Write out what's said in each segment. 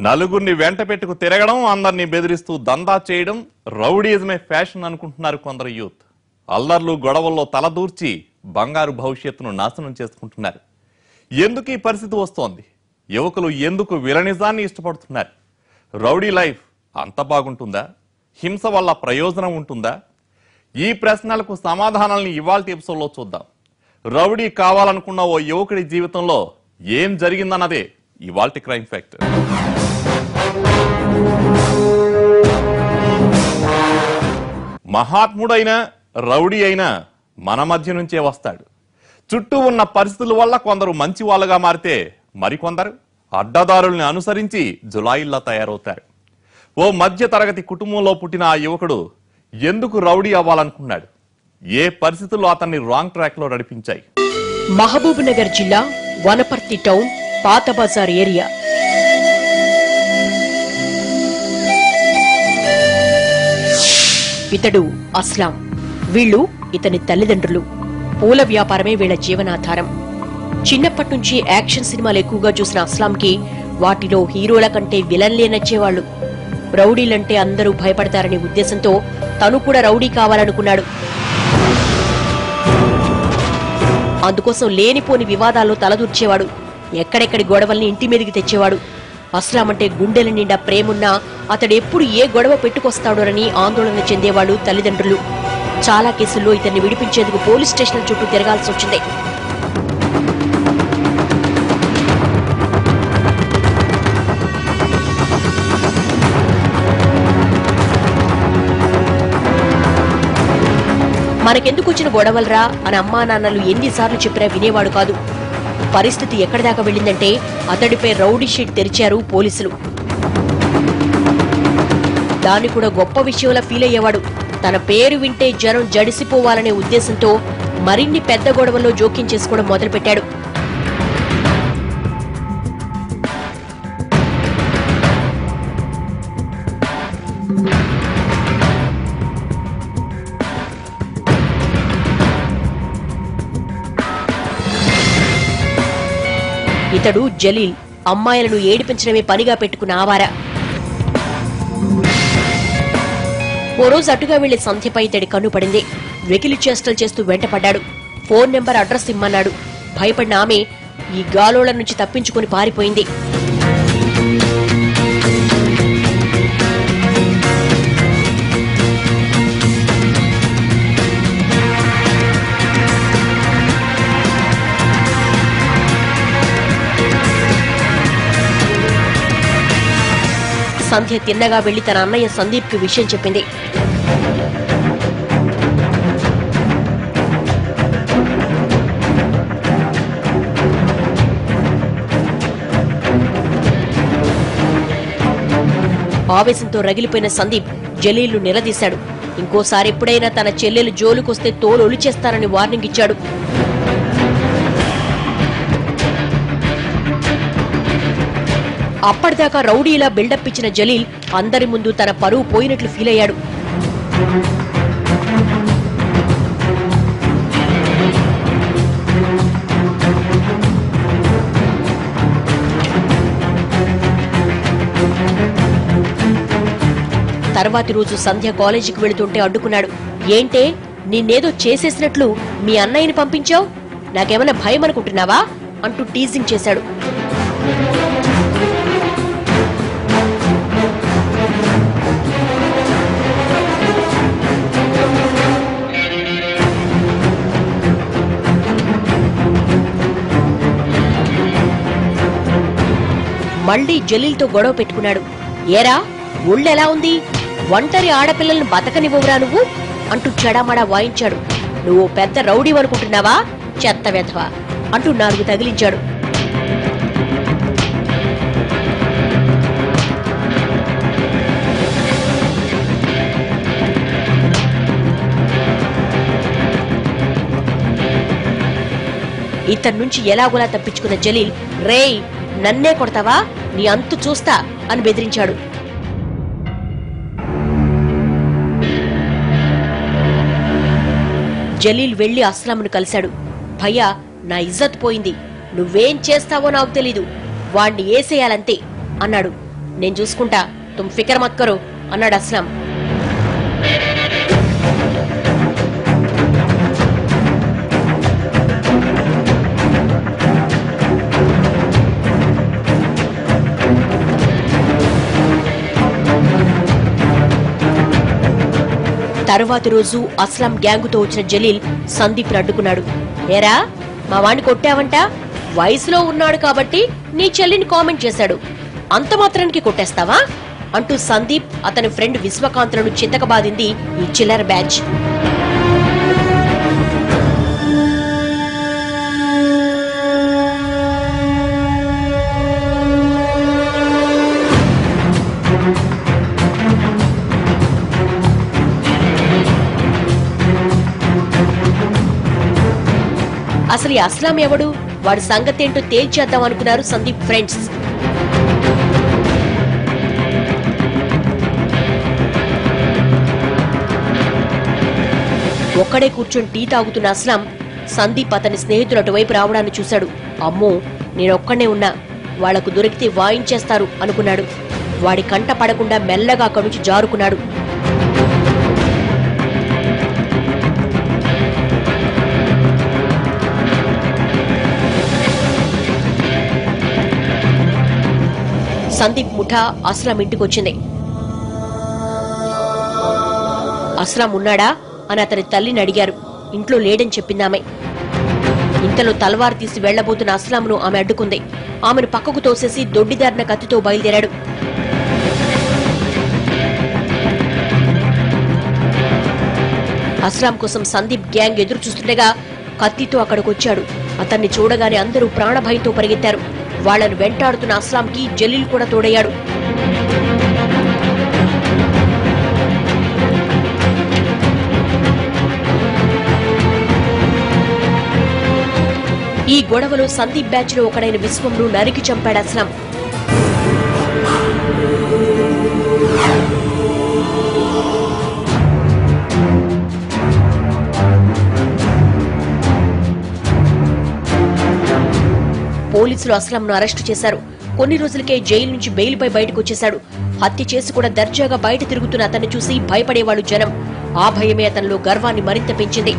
నలుగురిని వెంట పెట్టుకు తిరగడం అందరినీ బెదిరిస్తూ దందా చేయడం రౌడీజమే ఫ్యాషన్ అనుకుంటున్నారు కొందరు యూత్ అల్లర్లు గొడవల్లో తలదూర్చి బంగారు భవిష్యత్తును నాశనం చేసుకుంటున్నారు ఎందుకు ఈ పరిస్థితి వస్తోంది యువకులు ఎందుకు విలనిజాన్ని ఇష్టపడుతున్నారు రౌడీ లైఫ్ అంత బాగుంటుందా హింస వల్ల ప్రయోజనం ఉంటుందా ఈ ప్రశ్నలకు సమాధానాలను ఇవాల్టి ఎపిసోడ్లో చూద్దాం రౌడీ కావాలనుకున్న ఓ యువకుడి జీవితంలో ఏం జరిగిందన్నదే ఇవాల్టి క్రైమ్ ఫ్యాక్టర్ మహాత్ముడైన రౌడీ అయినా మన మధ్య నుంచే వస్తాడు చుట్టూ ఉన్న పరిస్థితుల వల్ల కొందరు మంచి వాళ్ళగా మారితే మరికొందరు అడ్డదారుల్ని అనుసరించి జులాయిల్లా తయారవుతారు ఓ మధ్య తరగతి కుటుంబంలో పుట్టిన ఆ యువకుడు ఎందుకు రౌడీ అవ్వాలనుకున్నాడు ఏ పరిస్థితుల్లో అతన్ని రాంగ్ ట్రాక్ లో నడిపించాయి మహబూబ్ నగర్ జిల్లా వనపర్తి టౌన్ పాత బజార్ ఏరియా ఇతడు అస్లాం వీళ్ళు ఇతని తల్లిదండ్రులు పూల వ్యాపారమే వీళ్ళ జీవనాధారం చిన్నప్పటి నుంచి యాక్షన్ సినిమాలు ఎక్కువగా చూసిన అస్లాంకి వాటిలో హీరోల కంటే విలన్లే నచ్చేవాళ్లు రౌడీలంటే అందరూ భయపడతారనే ఉద్దేశంతో తను కూడా రౌడీ కావాలనుకున్నాడు అందుకోసం లేనిపోని వివాదాల్లో తలదూర్చేవాడు ఎక్కడెక్కడి గొడవల్ని ఇంటి మీదకి తెచ్చేవాడు అస్లాం అంటే గుండెల నిండా ప్రేమున్నా అతడెప్పుడు ఏ గొడవ పెట్టుకొస్తాడోనని ఆందోళన చెందేవాడు తల్లిదండ్రులు చాలా కేసుల్లో ఇతన్ని విడిపించేందుకు పోలీస్ స్టేషన్ల చుట్టూ తిరగాల్సి వచ్చింది మనకెందుకు వచ్చిన గొడవలరా అని అమ్మా నాన్నలు ఎన్నిసార్లు చెప్పినా వినేవాడు కాదు పరిస్థితి ఎక్కడి దాకా వెళ్ళిందంటే అతడిపై రౌడీ షీట్ తెరిచారు పోలీసులు దాన్ని కూడా గొప్ప విషయంలా ఫీల్ అయ్యేవాడు తన పేరు వింటే జనం జడిసిపోవాలనే ఉద్దేశంతో మరిన్ని పెద్ద గొడవల్లో జోక్యం చేసుకోవడం మొదలుపెట్టాడు ఇతడు జలీల్ అమ్మాయిలను ఏడిపించడమే పనిగా పెట్టుకున్న ఆవార ఓ రోజు అటుగా వెళ్లే సంధ్యపై ఇతడి కన్ను పడింది వెకిలి చేష్టలు చేస్తూ వెంటపడ్డాడు ఫోన్ నెంబర్ అడ్రస్ ఇమ్మన్నాడు భయపడిన ఆమె ఈ గాలోళ్ల నుంచి తప్పించుకుని పారిపోయింది సంధ్య తిన్నగా వెళ్లి తన అన్నయ్య సందీప్ కి విషయం చెప్పింది ఆవేశంతో రగిలిపోయిన సందీప్ జలీల్ను నిలదీశాడు ఇంకోసారి ఎప్పుడైనా తన చెల్లెలు జోలుకొస్తే తోలు ఒలిచేస్తానని వార్నింగ్ ఇచ్చాడు అప్పటిదాకా రౌడీలా బిల్డప్ ఇచ్చిన జలీల్ అందరి ముందు తన పరువు పోయినట్లు ఫీల్ అయ్యాడు తర్వాతి రోజు సంధ్య కాలేజీకి వెళుతుంటే అడ్డుకున్నాడు ఏంటే నిన్నేదో చేసేసినట్లు మీ అన్నయ్యని పంపించావు నాకేమైనా భయం అనుకుంటున్నావా అంటూ టీజింగ్ చేశాడు మళ్ళీ జలీల్తో గొడవ పెట్టుకున్నాడు ఏరా ఒళ్ళెలా ఉంది ఒంటరి ఆడపిల్లల్ని బతకనివ్వవురా నువ్వు అంటూ చెడామడా వాయించాడు నువ్వు పెద్ద రౌడీ అనుకుంటున్నావా చెత్త వెధవా అంటూ నాలుగు తగిలించాడు ఇతని నుంచి ఎలాగోలా తప్పించుకున్న జలీల్ రేయ్ నన్నే కొడతావా నీ అంతు చూస్తా అని బెదిరించాడు జలీల్ వెళ్లి అస్లాంను కలిశాడు భయ్యా నా ఇజ్జత్ పోయింది నువ్వేం చేస్తావో నాకు తెలీదు వాణ్ణి ఏసేయాలంతే అన్నాడు నేను చూసుకుంటా తుమ్ ఫికర్ మత్ కరో అన్నాడు అస్లాం తరువాతి రోజు అస్లాం గ్యాంగుతో వచ్చిన జలీల్ సందీప్ అడ్డుకున్నాడు ఏరా మా వాణ్ణి కొట్టావంట వయసులో ఉన్నాడు కాబట్టి నీ చెల్లిని కామెంట్ చేశాడు అంత మాత్రానికి కొట్టేస్తావా అంటూ సందీప్ అతని ఫ్రెండ్ విశ్వకాంత్లను చింతకబాదింది ఈ చిల్లర బ్యాచ్ అసలు ఈ అస్లాం ఎవడు వాడి సంగతేంటో తేల్చేద్దాం అనుకున్నారు సందీప్ ఫ్రెండ్స్ ఒక్కడే కూర్చొని టీ తాగుతున్న అస్లాం సందీప్ అతని స్నేహితులు అటువైపు రావడాన్ని చూశాడు అమ్మో నేనొక్కడే ఉన్నా వాళ్లకు దొరికితే వాయించేస్తారు అనుకున్నాడు వాడి కంట పడకుండా మెల్లగా అక్కడి నుంచి జారుకున్నాడు సందీప్ ముఠా అస్లాం ఇంటికొచ్చింది అస్లాం ఉన్నాడా అని అతని తల్లిని అడిగారు ఇంట్లో లేడని చెప్పిందామె ఇంతలో తలవారు తీసి వెళ్లబోతున్న అస్లాంను ఆమె అడ్డుకుంది ఆమెను పక్కకు తోసేసి దొడ్డిదారిన కత్తితో బయలుదేరాడు అస్లాం కోసం సందీప్ గ్యాంగ్ ఎదురు చూస్తుండగా కత్తితో అక్కడికొచ్చాడు అతన్ని చూడగానే అందరూ ప్రాణభయంతో పరిగెత్తారు వాళ్లను వెంటాడుతున్న అస్లాంకి జలీల్ కూడా తోడయ్యాడు ఈ గొడవలో సందీప్ బ్యాచ్ లో ఒకడైన విశ్వంను నరికి చంపాడు అస్లాం పోలీసులు అస్లాంను అరెస్టు చేశారు కొన్ని రోజులకే జైలు నుంచి బెయిల్పై బయటకు వచ్చేశాడు హత్య చేసి కూడా దర్జాగా బయట తిరుగుతున్న అతన్ని చూసి భయపడేవాడు జనం ఆ భయమే అతనిలో గర్వాన్ని మరింత పెంచింది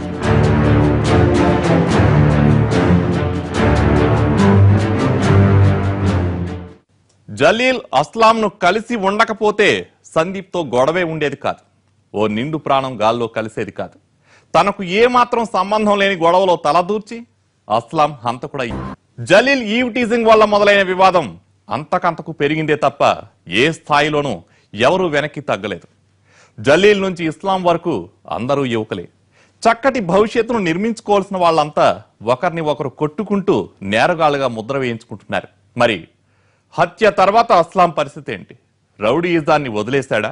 జలీల్ అస్లాంను కలిసి ఉండకపోతే సందీప్తో గొడవే ఉండేది కాదు ఓ నిండు ప్రాణం గాల్లో కలిసేది కాదు తనకు ఏమాత్రం సంబంధం లేని గొడవలో తలదూర్చి అస్లాం హంతకుడయ్యింది జలీల్ ఈవ్ టీజింగ్ వల్ల మొదలైన వివాదం అంతకంతకు పెరిగిందే తప్ప ఏ స్థాయిలోనూ ఎవరూ వెనక్కి తగ్గలేదు జలీల్ నుంచి ఇస్లాం వరకు అందరూ యువకులే చక్కటి భవిష్యత్తును నిర్మించుకోవాల్సిన వాళ్ళంతా ఒకరిని ఒకరు కొట్టుకుంటూ నేరగాళ్లుగా ముద్ర వేయించుకుంటున్నారు మరి హత్య తర్వాత అస్లాం పరిస్థితి ఏంటి రౌడీయిజాన్ని వదిలేశాడా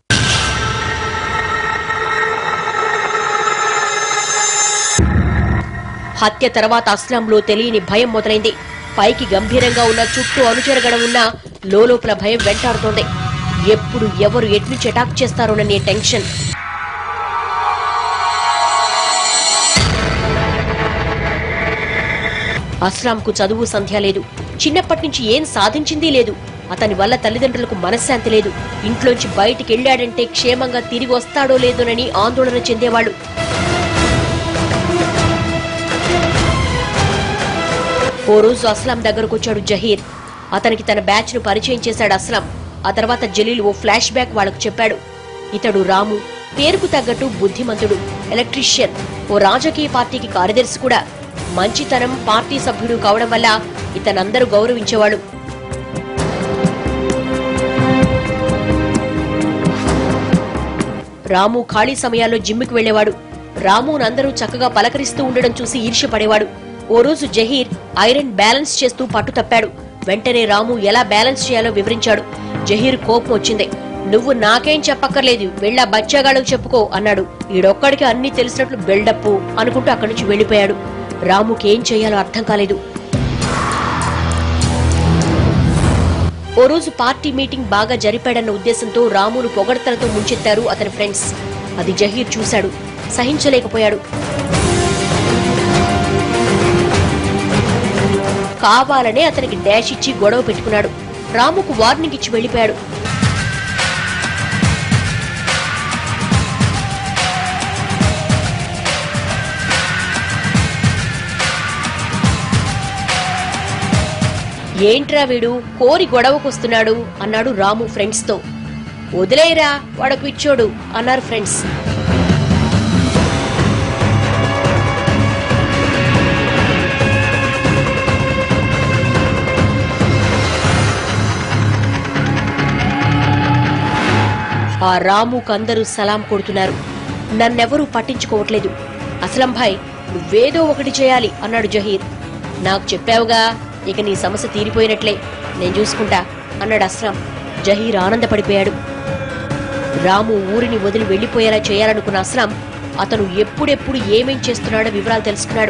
హత్య తర్వాత అస్లాంలో తెలియని భయం మొదలైంది పైకి గంభీరంగా ఉన్న చుట్టూ అనుచరగడం ఉన్నా లోపల భయం వెంటాడుతోంది ఎప్పుడు ఎవరు ఎట్నుంచి అటాక్ చేస్తారోననే టెన్షన్ అస్లాంకు చదువు సంధ్య లేదు చిన్నప్పటి నుంచి ఏం సాధించింది లేదు అతని వల్ల తల్లిదండ్రులకు మనశ్శాంతి లేదు ఇంట్లోంచి బయటికి వెళ్ళాడంటే క్షేమంగా తిరిగి వస్తాడో లేదోనని ఆందోళన చెందేవాళ్ళు ఓ రోజు అస్లాం దగ్గరకు వచ్చాడు జహీర్ అతనికి తన బ్యాచ్ ను పరిచయం చేశాడు అస్లాం ఆ తర్వాత జలీల్ ఓ ఫ్లాష్ బ్యాక్ వాళ్లకు చెప్పాడు ఇతడు రాము పేరుకు తగ్గట్టు బుద్ధిమంతుడు ఎలక్ట్రీషియన్ ఓ రాజకీయ పార్టీకి కార్యదర్శి కూడా మంచితనం పార్టీ సభ్యుడు కావడం వల్ల ఇతనందరూ గౌరవించేవాడు రాము ఖాళీ సమయాల్లో జిమ్కి వెళ్లేవాడు రామునందరూ చక్కగా పలకరిస్తూ ఉండడం చూసి ఈర్ష్యపడేవాడు ఓ రోజు జహీర్ ఐరన్ బ్యాలెన్స్ చేస్తూ పట్టు తప్పాడు వెంటనే రాము ఎలా బ్యాలెన్స్ చేయాలో వివరించాడు జహీర్ కోపం వచ్చింది నువ్వు నాకేం చెప్పక్కర్లేదు వెళ్ళా బచ్చాగాళ్ళకు చెప్పుకో అన్నాడు ఈడొక్కడికి అన్ని తెలిసినట్లు బిల్డప్ అనుకుంటూ అక్కడి నుంచి వెళ్లిపోయాడు రాముకి ఏం చేయాలో అర్థం కాలేదు ఓ రోజు పార్టీ మీటింగ్ బాగా జరిపాడన్న ఉద్దేశంతో రామును పొగడతలతో ముంచెత్తారు అతని ఫ్రెండ్స్ అది జహీర్ చూశాడు సహించలేకపోయాడు కావాలనే అతనికి డాష్ ఇచ్చి గొడవ పెట్టుకున్నాడు రాముకు వార్నింగ్ ఇచ్చి వెళ్లిపోయాడు ఏంట్రా వీడు కోరి గొడవకొస్తున్నాడు అన్నాడు రాము ఫ్రెండ్స్ తో వదిలేయరా వాడకు ఇచ్చోడు అన్నారు ఫ్రెండ్స్ ఆ రాముకు అందరూ సలాం కొడుతున్నారు నన్నెవరూ పట్టించుకోవట్లేదు అసలం భాయ్ నువ్వేదో ఒకటి చేయాలి అన్నాడు జహీర్ నాకు చెప్పావుగా ఇక నీ సమస్య తీరిపోయినట్లే నేను చూసుకుంటా అన్నాడు అస్లాం జహీర్ ఆనందపడిపోయాడు రాము ఊరిని వదిలి వెళ్లిపోయేలా చేయాలనుకున్న అస్లాం అతను ఎప్పుడెప్పుడు ఏమేం చేస్తున్నాడో వివరాలు తెలుసుకున్నాడు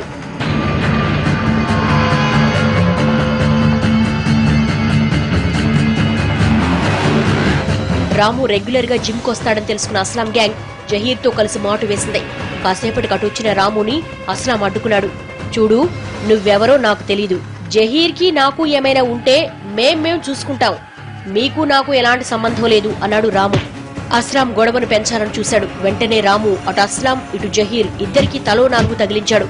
రాము రెగ్యులర్ గా జిమ్ వస్తాడని తెలుసుకున్న అస్లాం గ్యాంగ్ జహీర్ తో కలిసి మాటు వేసింది కాసేపటికి అటు వచ్చిన రాముని అస్లాం అడ్డుకున్నాడు చూడు నువ్వెవరో నాకు తెలీదు జహీర్ కి నాకు ఏమైనా ఉంటే మేం మేం చూసుకుంటాం మీకు నాకు ఎలాంటి సంబంధం లేదు అన్నాడు రాము అస్లాం గొడవను పెంచాలని చూశాడు వెంటనే రాము అటు అస్లాం ఇటు జహీర్ ఇద్దరికి తలో నాలుగు తగిలించాడు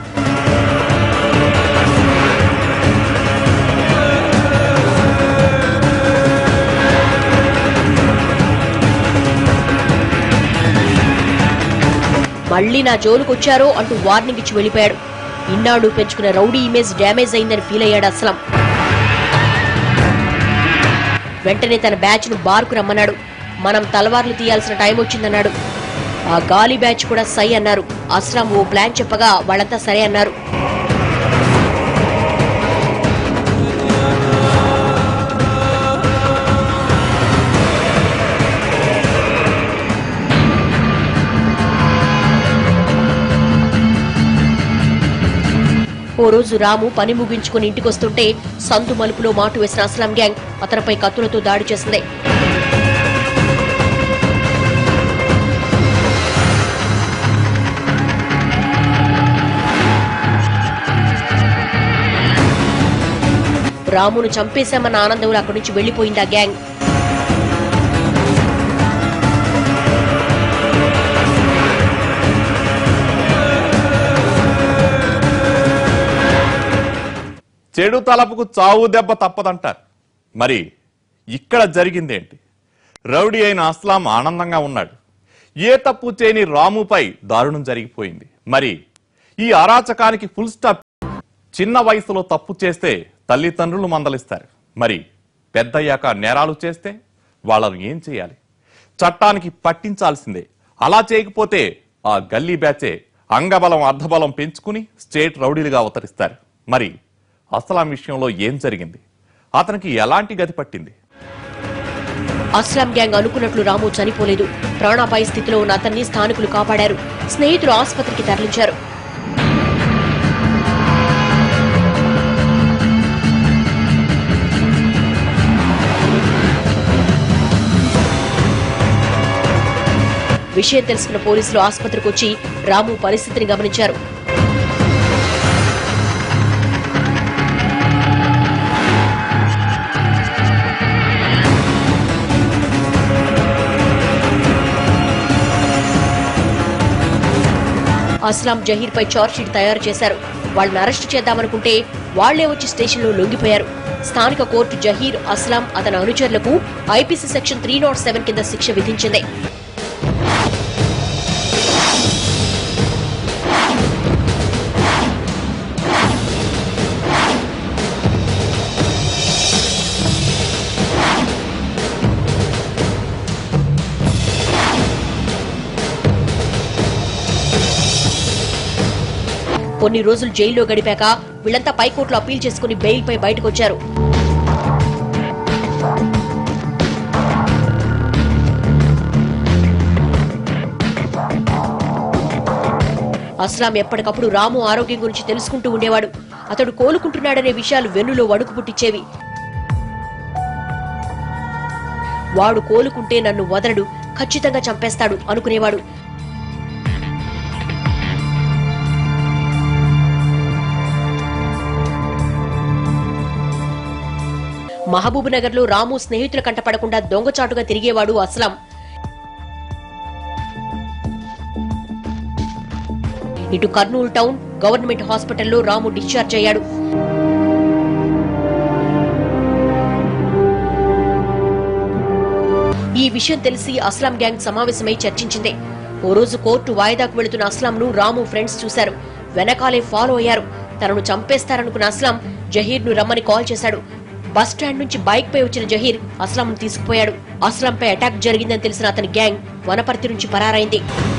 మళ్ళీ నా జోలుకొచ్చారో అంటూ వార్నింగ్ ఇచ్చి వెళ్లిపోయాడు ఇన్నాడు పెంచుకున్న రౌడీ ఇమేజ్ డ్యామేజ్ అయిందని ఫీల్ అయ్యాడు అస్లం వెంటనే తన బ్యాచ్ ను బార్కు రమ్మన్నాడు మనం తలవార్లు తీయాల్సిన టైం వచ్చిందన్నాడు ఆ గాలి బ్యాచ్ కూడా సై అన్నారు అస్లాం ఓ ప్లాన్ చెప్పగా వాళ్ళంతా సరే అన్నారు ఓ రోజు రాము పని ముగించుకుని ఇంటికొస్తుంటే సందు మలుపులో మాటు వేసిన అస్లాం గ్యాంగ్ అతనిపై కత్తులతో దాడి చేసింది రామును చంపేశామన్న ఆనందంలో అక్కడి నుంచి వెళ్లిపోయింది ఆ గ్యాంగ్ చెడు తలపుకు చావు దెబ్బ తప్పదంటారు మరి ఇక్కడ జరిగిందేంటి రౌడీ అయిన అస్లాం ఆనందంగా ఉన్నాడు ఏ తప్పు చేయని రాముపై దారుణం జరిగిపోయింది మరి ఈ అరాచకానికి ఫుల్ స్టాప్ చిన్న వయసులో తప్పు చేస్తే తల్లిదండ్రులు మందలిస్తారు మరి పెద్దయ్యాక నేరాలు చేస్తే వాళ్ళను ఏం చేయాలి చట్టానికి పట్టించాల్సిందే అలా చేయకపోతే ఆ గల్లీ బ్యాచే అంగబలం అర్ధబలం పెంచుకుని స్టేట్ రౌడీలుగా అవతరిస్తారు మరి అసలాం విషయంలో ఏం జరిగింది అతనికి ఎలాంటి గతి పట్టింది అస్లాం గ్యాంగ్ అనుకున్నట్లు రాము చనిపోలేదు ప్రాణాపాయ స్థితిలో ఉన్న అతన్ని స్థానికులు కాపాడారు స్నేహితులు ఆసుపత్రికి తరలించారు విషయం తెలుసుకున్న పోలీసులు ఆసుపత్రికి వచ్చి రాము పరిస్థితిని గమనించారు అస్లాం జహీర్ పై షీట్ తయారు చేశారు వాళ్ళని అరెస్ట్ చేద్దామనుకుంటే వాళ్లే వచ్చి స్టేషన్లో లొంగిపోయారు స్థానిక కోర్టు జహీర్ అస్లాం అతని అనుచరులకు IPC section three nought seven కింద శిక్ష విధించింది కొన్ని రోజులు జైల్లో గడిపాక వీళ్ళంతా పైకోర్టులో అప్పీల్ చేసుకుని బెయిల్ పై బయటకొచ్చారు అస్లాం ఎప్పటికప్పుడు రాము ఆరోగ్యం గురించి తెలుసుకుంటూ ఉండేవాడు అతడు కోలుకుంటున్నాడనే విషయాలు వెన్నులో వణుకు పుట్టించేవి వాడు కోలుకుంటే నన్ను వదలడు ఖచ్చితంగా చంపేస్తాడు అనుకునేవాడు మహబూబ్ నగర్ లో రాము స్నేహితుల కంటపడకుండా దొంగచాటుగా తిరిగేవాడు అస్లం ఇటు కర్నూలు టౌన్ గవర్నమెంట్ హాస్పిటల్లో రాము డిశ్చార్జ్ అయ్యాడు ఈ విషయం తెలిసి అస్లాం గ్యాంగ్ సమావేశమై చర్చించింది ఓ రోజు కోర్టు వాయిదాకు వెళుతున్న అస్లాంను రాము ఫ్రెండ్స్ చూశారు వెనకాలే ఫాలో అయ్యారు తనను చంపేస్తారనుకున్న అస్లాం జహీర్ ను రమ్మని కాల్ చేశాడు బస్ స్టాండ్ నుంచి బైక్ పై వచ్చిన జహీర్ అస్లాంను తీసుకుపోయాడు అస్లాంపై అటాక్ జరిగిందని తెలిసిన అతని గ్యాంగ్ వనపర్తి నుంచి పరారైంది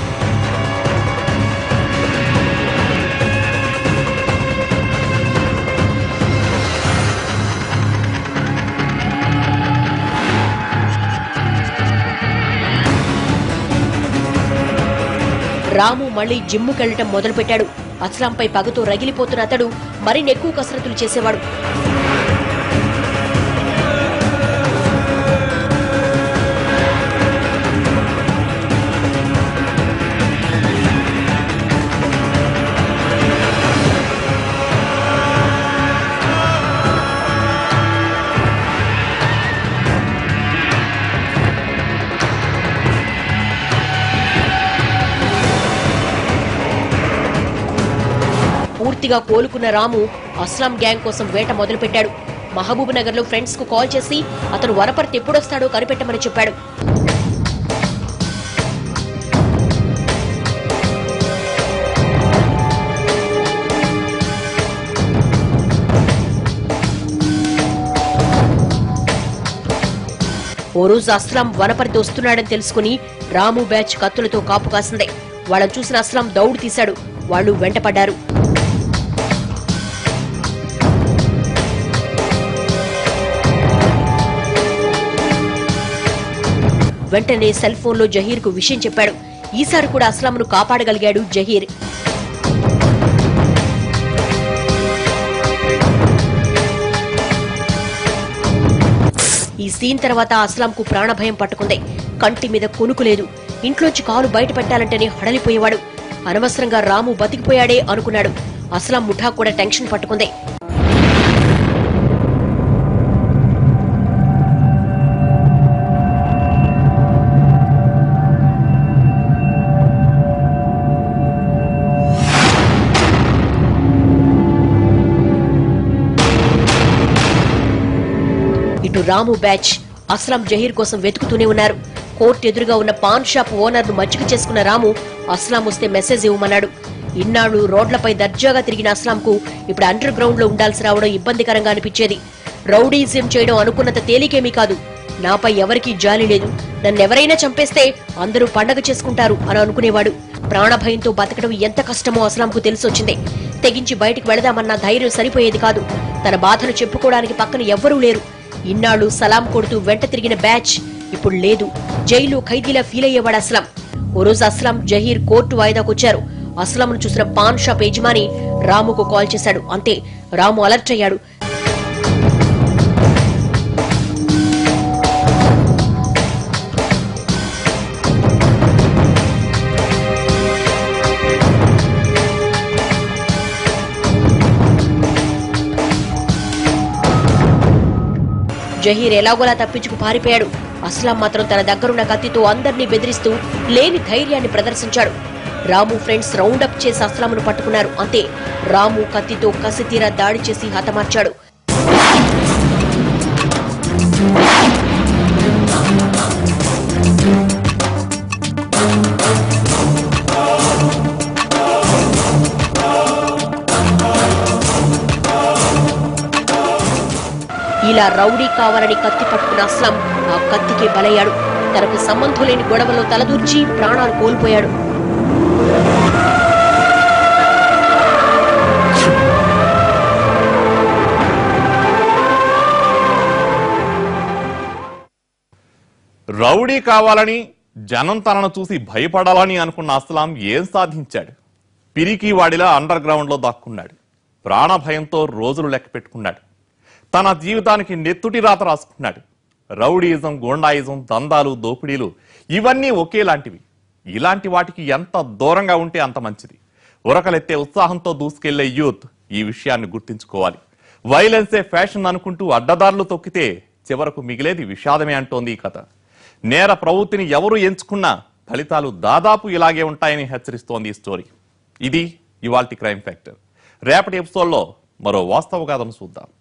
రాము మళ్లీ జిమ్ముకెళ్లటం మొదలుపెట్టాడు అస్లాంపై పగతో రగిలిపోతున్న అతడు మరిన్ని ఎక్కువ కసరత్తులు చేసేవాడు పూర్తిగా కోలుకున్న రాము అస్లాం గ్యాంగ్ కోసం వేట మొదలుపెట్టాడు మహబూబ్ నగర్ లో ఫ్రెండ్స్ కు కాల్ చేసి అతను వనపర్తి ఎప్పుడొస్తాడో కనిపెట్టమని చెప్పాడు ఓ రోజు అస్లాం వనపర్తి వస్తున్నాడని తెలుసుకుని రాము బ్యాచ్ కత్తులతో కాపు కాసింది వాళ్ళని చూసిన అస్లాం దౌడు తీశాడు వాళ్ళు వెంటపడ్డారు వెంటనే సెల్ ఫోన్ లో జహీర్ కు విషయం చెప్పాడు ఈసారి కూడా అస్లాంను కాపాడగలిగాడు జహీర్ ఈ సీన్ తర్వాత అస్లాంకు ప్రాణభయం పట్టుకుంది కంటి మీద కొనుకు లేదు ఇంట్లోంచి కాలు బయట పెట్టాలంటేనే హడలిపోయేవాడు అనవసరంగా రాము బతికిపోయాడే అనుకున్నాడు అస్లాం ముఠా కూడా టెన్షన్ పట్టుకుంది ఇటు రాము బ్యాచ్ అస్లాం జహీర్ కోసం వెతుకుతూనే ఉన్నారు కోర్టు ఎదురుగా ఉన్న పాన్ షాప్ ఓనర్ ను మచ్చిక చేసుకున్న రాము అస్లాం వస్తే మెసేజ్ ఇవ్వమన్నాడు ఇన్నాళ్లు రోడ్లపై దర్జాగా తిరిగిన అస్లాంకు ఇప్పుడు అండర్ గ్రౌండ్ లో ఉండాల్సి రావడం ఇబ్బందికరంగా అనిపించేది రౌడీజం చేయడం అనుకున్నంత తేలికేమీ కాదు నాపై ఎవరికీ జాలి లేదు నన్నెవరైనా చంపేస్తే అందరూ పండగ చేసుకుంటారు అని అనుకునేవాడు ప్రాణభయంతో బతకడం ఎంత కష్టమో అస్లాంకు తెలిసొచ్చింది తెగించి బయటికి వెళదామన్న ధైర్యం సరిపోయేది కాదు తన బాధను చెప్పుకోవడానికి పక్కన ఎవ్వరూ లేరు ఇన్నాళ్లు సలాం కొడుతూ వెంట తిరిగిన బ్యాచ్ ఇప్పుడు లేదు జైలు ఖైదీలా ఫీల్ అయ్యేవాడు అస్లాం ఓ రోజు అస్లాం జహీర్ కోర్టు వాయిదాకొచ్చారు అస్లాంను చూసిన పాన్ షాప్ యజమాని రాముకు కాల్ చేశాడు అంతే రాము అలర్ట్ అయ్యాడు జహీర్ ఎలాగోలా తప్పించుకు పారిపోయాడు అస్లాం మాత్రం తన దగ్గరున్న కత్తితో అందర్నీ బెదిరిస్తూ లేని ధైర్యాన్ని ప్రదర్శించాడు రాము ఫ్రెండ్స్ రౌండప్ చేసి అస్లాంను పట్టుకున్నారు అంతే రాము కత్తితో కసితీరా దాడి చేసి హతమార్చాడు ఇలా రౌడీ కావాలని కత్తి పట్టుకున్న అస్లాం ఆ కత్తికి బలయ్యాడు తనకు సంబంధం లేని గొడవలో తలదూర్చి ప్రాణాలు కోల్పోయాడు రౌడీ కావాలని జనం తనను చూసి భయపడాలని అనుకున్న అస్లాం ఏం సాధించాడు పిరికి వాడిలా అండర్ గ్రౌండ్ లో దాక్కున్నాడు ప్రాణభయంతో రోజులు లెక్క పెట్టుకున్నాడు తన జీవితానికి నెత్తుటి రాత రాసుకున్నాడు రౌడీయిజం గోండాయిజం దందాలు దోపిడీలు ఇవన్నీ ఒకేలాంటివి ఇలాంటి వాటికి ఎంత దూరంగా ఉంటే అంత మంచిది ఉరకలెత్తే ఉత్సాహంతో దూసుకెళ్లే యూత్ ఈ విషయాన్ని గుర్తించుకోవాలి వైలెన్సే ఫ్యాషన్ అనుకుంటూ అడ్డదారులు తొక్కితే చివరకు మిగిలేది విషాదమే అంటోంది ఈ కథ నేర ప్రవృత్తిని ఎవరు ఎంచుకున్నా ఫలితాలు దాదాపు ఇలాగే ఉంటాయని హెచ్చరిస్తోంది ఈ స్టోరీ ఇది ఇవాల్టి క్రైమ్ ఫ్యాక్టర్ రేపటి ఎపిసోడ్లో మరో వాస్తవ గాథను చూద్దాం